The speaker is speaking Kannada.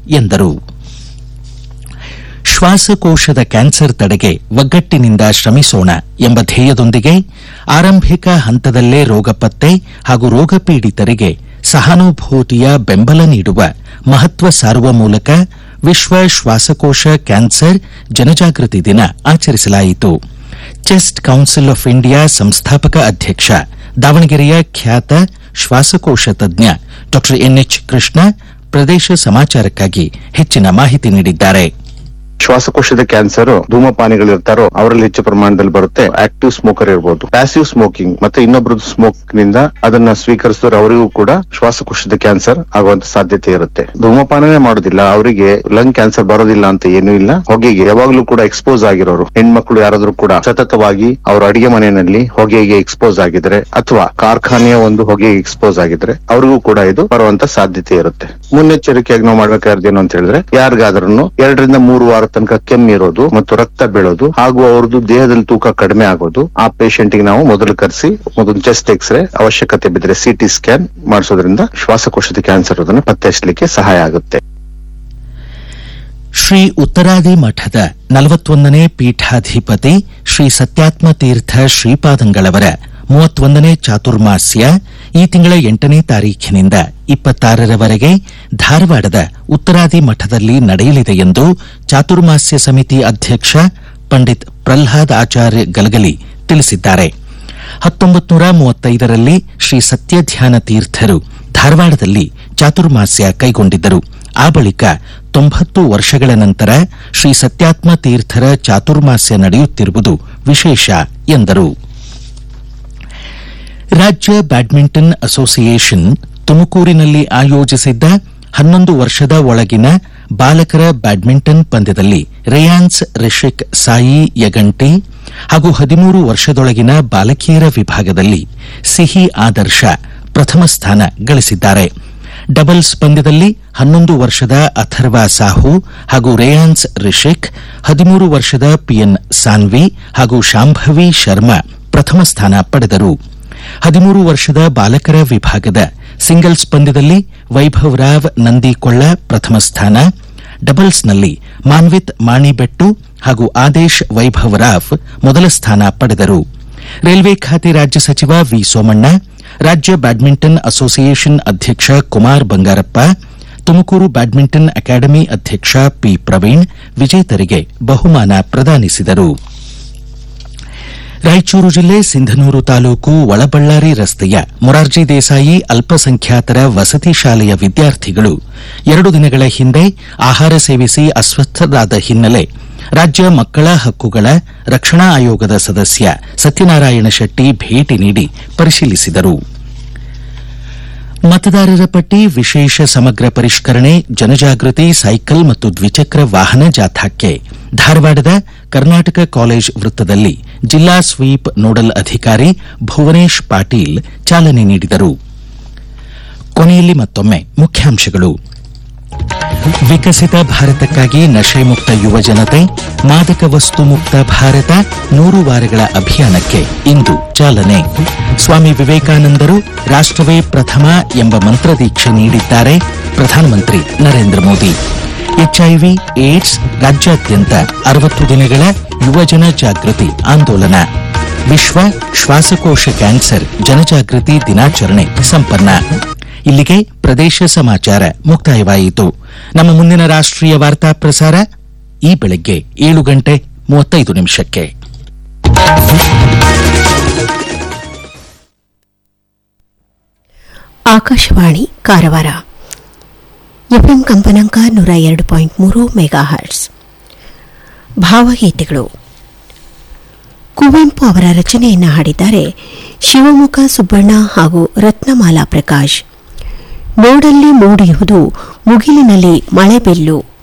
ಎಂದರು ಶ್ವಾಸಕೋಶದ ಕ್ಯಾನ್ಸರ್ ತಡೆಗೆ ಒಗ್ಗಟ್ಟಿನಿಂದ ಶ್ರಮಿಸೋಣ ಎಂಬ ಧ್ಯೇಯದೊಂದಿಗೆ ಆರಂಭಿಕ ಹಂತದಲ್ಲೇ ರೋಗ ಪತ್ತೆ ಹಾಗೂ ರೋಗ ಪೀಡಿತರಿಗೆ ಸಹಾನುಭೂತಿಯ ಬೆಂಬಲ ನೀಡುವ ಮಹತ್ವ ಸಾರುವ ಮೂಲಕ ವಿಶ್ವ ಶ್ವಾಸಕೋಶ ಕ್ಯಾನ್ಸರ್ ಜನಜಾಗೃತಿ ದಿನ ಆಚರಿಸಲಾಯಿತು ಚೆಸ್ಟ್ ಕೌನ್ಸಿಲ್ ಆಫ್ ಇಂಡಿಯಾ ಸಂಸ್ಥಾಪಕ ಅಧ್ಯಕ್ಷ ದಾವಣಗೆರೆಯ ಖ್ಯಾತ ಶ್ವಾಸಕೋಶ ತಜ್ಞ ಡಾ ಎನ್ಎಚ್ ಕೃಷ್ಣ ಪ್ರದೇಶ ಸಮಾಚಾರಕ್ಕಾಗಿ ಹೆಚ್ಚಿನ ಮಾಹಿತಿ ನೀಡಿದ್ದಾರೆ ಶ್ವಾಸಕೋಶದ ಕ್ಯಾನ್ಸರ್ ಧೂಮಪಾನಿಗಳು ಇರ್ತಾರೋ ಅವರಲ್ಲಿ ಹೆಚ್ಚು ಪ್ರಮಾಣದಲ್ಲಿ ಬರುತ್ತೆ ಆಕ್ಟಿವ್ ಸ್ಮೋಕರ್ ಇರಬಹುದು ಪ್ಯಾಸಿವ್ ಸ್ಮೋಕಿಂಗ್ ಮತ್ತೆ ಇನ್ನೊಬ್ರದ್ದು ಸ್ಮೋಕ್ ನಿಂದ ಅದನ್ನ ಸ್ವೀಕರಿಸಿದ್ರೆ ಅವರಿಗೂ ಕೂಡ ಶ್ವಾಸಕೋಶದ ಕ್ಯಾನ್ಸರ್ ಆಗುವಂತ ಸಾಧ್ಯತೆ ಇರುತ್ತೆ ಧೂಮಪಾನನೇ ಮಾಡೋದಿಲ್ಲ ಅವರಿಗೆ ಲಂಗ್ ಕ್ಯಾನ್ಸರ್ ಬರೋದಿಲ್ಲ ಅಂತ ಏನೂ ಇಲ್ಲ ಹೊಗೆಗೆ ಯಾವಾಗ್ಲೂ ಕೂಡ ಎಕ್ಸ್ಪೋಸ್ ಆಗಿರೋರು ಹೆಣ್ಮಕ್ಳು ಯಾರಾದ್ರೂ ಕೂಡ ಸತತವಾಗಿ ಅವ್ರ ಅಡಿಗೆ ಮನೆಯಲ್ಲಿ ಹೊಗೆಗೆ ಎಕ್ಸ್ಪೋಸ್ ಆಗಿದ್ರೆ ಅಥವಾ ಕಾರ್ಖಾನೆಯ ಒಂದು ಹೊಗೆಗೆ ಎಕ್ಸ್ಪೋಸ್ ಆಗಿದ್ರೆ ಅವ್ರಿಗೂ ಕೂಡ ಇದು ಬರುವಂತ ಸಾಧ್ಯತೆ ಇರುತ್ತೆ ಮುನ್ನೆಚ್ಚರಿಕೆಯಾಗಿ ನಾವು ಮಾಡ್ಬೇಕಾದ್ರೆ ಏನು ಅಂತ ಹೇಳಿದ್ರೆ ಯಾರಿಗಾದ್ರೂ ಎರಡರಿಂದ ಮೂರು ವಾರ ತನಕ ಕೆಮ್ಮಿರೋದು ಮತ್ತು ರಕ್ತ ಬೀಳೋದು ಹಾಗೂ ಅವ್ರದ್ದು ದೇಹದಲ್ಲಿ ತೂಕ ಕಡಿಮೆ ಆಗೋದು ಆ ಪೇಷಂಟ್ ಗೆ ನಾವು ಮೊದಲು ಕರೆಸಿ ಮೊದಲು ಚೆಸ್ಟ್ ಎಕ್ಸ್ರೇ ಅವಶ್ಯಕತೆ ಬಿದ್ದರೆ ಸಿಟಿ ಸ್ಕ್ಯಾನ್ ಮಾಡಿಸೋದ್ರಿಂದ ಶ್ವಾಸಕೋಶದ ಕ್ಯಾನ್ಸರ್ ಅದನ್ನು ಪತ್ತೆ ಹಚ್ಚಲಿಕ್ಕೆ ಸಹಾಯ ಆಗುತ್ತೆ ಶ್ರೀ ಉತ್ತರಾದಿ ಮಠದ ನಲವತ್ತೊಂದನೇ ಪೀಠಾಧಿಪತಿ ಶ್ರೀ ಸತ್ಯಾತ್ಮ ತೀರ್ಥ ಶ್ರೀಪಾದಂಗಳವರ ಮೂವತ್ತೊಂದನೇ ಚಾತುರ್ಮಾಸ್ಯ ಈ ತಿಂಗಳ ಎಂಟನೇ ತಾರೀಖಿನಿಂದ ಇಪ್ಪತ್ತಾರರವರೆಗೆ ಧಾರವಾಡದ ಉತ್ತರಾದಿ ಮಠದಲ್ಲಿ ನಡೆಯಲಿದೆ ಎಂದು ಚಾತುರ್ಮಾಸ್ಯ ಸಮಿತಿ ಅಧ್ಯಕ್ಷ ಪಂಡಿತ್ ಪ್ರಹ್ಲಾದ್ ಆಚಾರ್ಯ ಗಲಗಲಿ ತಿಳಿಸಿದ್ದಾರೆ ಹತ್ತೊಂಬತ್ತು ನೂರ ಮೂವತ್ತೈದರಲ್ಲಿ ಶ್ರೀ ಸತ್ಯಧ್ಯಾನ ತೀರ್ಥರು ಧಾರವಾಡದಲ್ಲಿ ಚಾತುರ್ಮಾಸ್ಯ ಕೈಗೊಂಡಿದ್ದರು ಆ ಬಳಿಕ ತೊಂಬತ್ತು ವರ್ಷಗಳ ನಂತರ ಶ್ರೀ ಸತ್ಯಾತ್ಮ ತೀರ್ಥರ ಚಾತುರ್ಮಾಸ್ಯ ನಡೆಯುತ್ತಿರುವುದು ವಿಶೇಷ ಎಂದರು ರಾಜ್ಯ ಬ್ಯಾಡ್ಮಿಂಟನ್ ಅಸೋಸಿಯೇಷನ್ ತುಮಕೂರಿನಲ್ಲಿ ಆಯೋಜಿಸಿದ್ದ ಹನ್ನೊಂದು ವರ್ಷದ ಒಳಗಿನ ಬಾಲಕರ ಬ್ಯಾಡ್ಮಿಂಟನ್ ಪಂದ್ಯದಲ್ಲಿ ರೇಯಾನ್ಸ್ ರಿಷಿಕ್ ಸಾಯಿ ಯಗಂಟಿ ಹಾಗೂ ಹದಿಮೂರು ವರ್ಷದೊಳಗಿನ ಬಾಲಕಿಯರ ವಿಭಾಗದಲ್ಲಿ ಸಿಹಿ ಆದರ್ಶ ಪ್ರಥಮ ಸ್ಥಾನ ಗಳಿಸಿದ್ದಾರೆ ಡಬಲ್ಸ್ ಪಂದ್ಯದಲ್ಲಿ ಹನ್ನೊಂದು ವರ್ಷದ ಅಥರ್ವ ಸಾಹು ಹಾಗೂ ರೇಯಾನ್ಸ್ ರಿಷಿಕ್ ಹದಿಮೂರು ವರ್ಷದ ಪಿಎನ್ ಸಾನ್ವಿ ಹಾಗೂ ಶಾಂಭವಿ ಶರ್ಮಾ ಪ್ರಥಮ ಸ್ಥಾನ ಪಡೆದರು ಹದಿಮೂರು ವರ್ಷದ ಬಾಲಕರ ವಿಭಾಗದ ಸಿಂಗಲ್ಸ್ ಪಂದ್ಯದಲ್ಲಿ ವೈಭವ್ ರಾವ್ ನಂದಿಕೊಳ್ಳ ಪ್ರಥಮ ಸ್ಥಾನ ಡಬಲ್ಸ್ನಲ್ಲಿ ಮಾನ್ವಿತ್ ಮಾಣಿಬೆಟ್ಟು ಹಾಗೂ ಆದೇಶ್ ವೈಭವ್ ರಾವ್ ಮೊದಲ ಸ್ಥಾನ ಪಡೆದರು ರೈಲ್ವೆ ಖಾತೆ ರಾಜ್ಯ ಸಚಿವ ವಿ ಸೋಮಣ್ಣ ರಾಜ್ಯ ಬ್ಯಾಡ್ಮಿಂಟನ್ ಅಸೋಸಿಯೇಷನ್ ಅಧ್ಯಕ್ಷ ಕುಮಾರ್ ಬಂಗಾರಪ್ಪ ತುಮಕೂರು ಬ್ಯಾಡ್ಮಿಂಟನ್ ಅಕಾಡೆಮಿ ಅಧ್ಯಕ್ಷ ಪಿ ಪ್ರವೀಣ್ ವಿಜೇತರಿಗೆ ಬಹುಮಾನ ಪ್ರದಾನಿಸಿದರು ರಾಯಚೂರು ಜಿಲ್ಲೆ ಸಿಂಧನೂರು ತಾಲೂಕು ಒಳಬಳ್ಳಾರಿ ರಸ್ತೆಯ ಮೊರಾರ್ಜಿ ದೇಸಾಯಿ ಅಲ್ಪಸಂಖ್ಯಾತರ ವಸತಿ ಶಾಲೆಯ ವಿದ್ಯಾರ್ಥಿಗಳು ಎರಡು ದಿನಗಳ ಹಿಂದೆ ಆಹಾರ ಸೇವಿಸಿ ಅಸ್ವಸ್ಥರಾದ ಹಿನ್ನೆಲೆ ರಾಜ್ಯ ಮಕ್ಕಳ ಹಕ್ಕುಗಳ ರಕ್ಷಣಾ ಆಯೋಗದ ಸದಸ್ಯ ಸತ್ಯನಾರಾಯಣ ಶೆಟ್ಟಿ ಭೇಟಿ ನೀಡಿ ಪರಿಶೀಲಿಸಿದರು ಮತದಾರರ ಪಟ್ಟಿ ವಿಶೇಷ ಸಮಗ್ರ ಪರಿಷ್ಕರಣೆ ಜನಜಾಗೃತಿ ಸೈಕಲ್ ಮತ್ತು ದ್ವಿಚಕ್ರ ವಾಹನ ಜಾಥಾಕ್ಕೆ ಧಾರವಾಡದ ಕರ್ನಾಟಕ ಕಾಲೇಜ್ ವೃತ್ತದಲ್ಲಿ ಜಿಲ್ಲಾ ಸ್ವೀಪ್ ನೋಡಲ್ ಅಧಿಕಾರಿ ಭುವನೇಶ್ ಪಾಟೀಲ್ ಚಾಲನೆ ನೀಡಿದರು ಕೊನೆಯಲ್ಲಿ ಮತ್ತೊಮ್ಮೆ ಮುಖ್ಯಾಂಶಗಳು ವಿಕಸಿತ ಭಾರತಕ್ಕಾಗಿ ನಶೆ ಮುಕ್ತ ಯುವ ಜನತೆ ಮಾದಕ ವಸ್ತು ಮುಕ್ತ ಭಾರತ ನೂರು ವಾರಗಳ ಅಭಿಯಾನಕ್ಕೆ ಇಂದು ಚಾಲನೆ ಸ್ವಾಮಿ ವಿವೇಕಾನಂದರು ರಾಷ್ಟವೇ ಪ್ರಥಮ ಎಂಬ ಮಂತ್ರದೀಕ್ಷೆ ನೀಡಿದ್ದಾರೆ ಪ್ರಧಾನಮಂತ್ರಿ ನರೇಂದ್ರ ಮೋದಿ ಎಚ್ಐವಿ ಏಡ್ಸ್ ರಾಜ್ಯಾದ್ಯಂತ ಅರವತ್ತು ದಿನಗಳ ಯುವಜನ ಜಾಗೃತಿ ಆಂದೋಲನ ವಿಶ್ವ ಶ್ವಾಸಕೋಶ ಕ್ಯಾನ್ಸರ್ ಜನಜಾಗೃತಿ ದಿನಾಚರಣೆ ಸಂಪನ್ನ ಇಲ್ಲಿಗೆ ಪ್ರದೇಶ ಸಮಾಚಾರ ಮುಕ್ತಾಯವಾಯಿತು ನಮ್ಮ ಮುಂದಿನ ರಾಷ್ಟ್ರೀಯ ವಾರ್ತಾ ಪ್ರಸಾರ ಈ ಬೆಳಗ್ಗೆ ಏಳು ಗಂಟೆ ಮೂವತ್ತೈದು ನಿಮಿಷಕ್ಕೆ ಆಕಾಶವಾಣಿ ಕಾರವಾರ ಎಫ್ಎಂ ಕಂಪನಾಂಕ ನೂರ ಎರಡು ಪಾಯಿಂಟ್ ಮೂರು ಮೆಗಾ ಹರ್ಟ್ಸ್ ಭಾವಗೀತೆಗಳು ಕುವೆಂಪು ಅವರ ರಚನೆಯನ್ನು ಹಾಡಿದ್ದಾರೆ ಶಿವಮೊಗ್ಗ ಸುಬ್ಬಣ್ಣ ಹಾಗೂ ರತ್ನಮಾಲಾ ಪ್ರಕಾಶ್ ನೋಡಲ್ಲಿ ಮೂಡಿಯುವುದು ಮುಗಿಲಿನಲ್ಲಿ ಮಳೆಬೆಲ್ಲು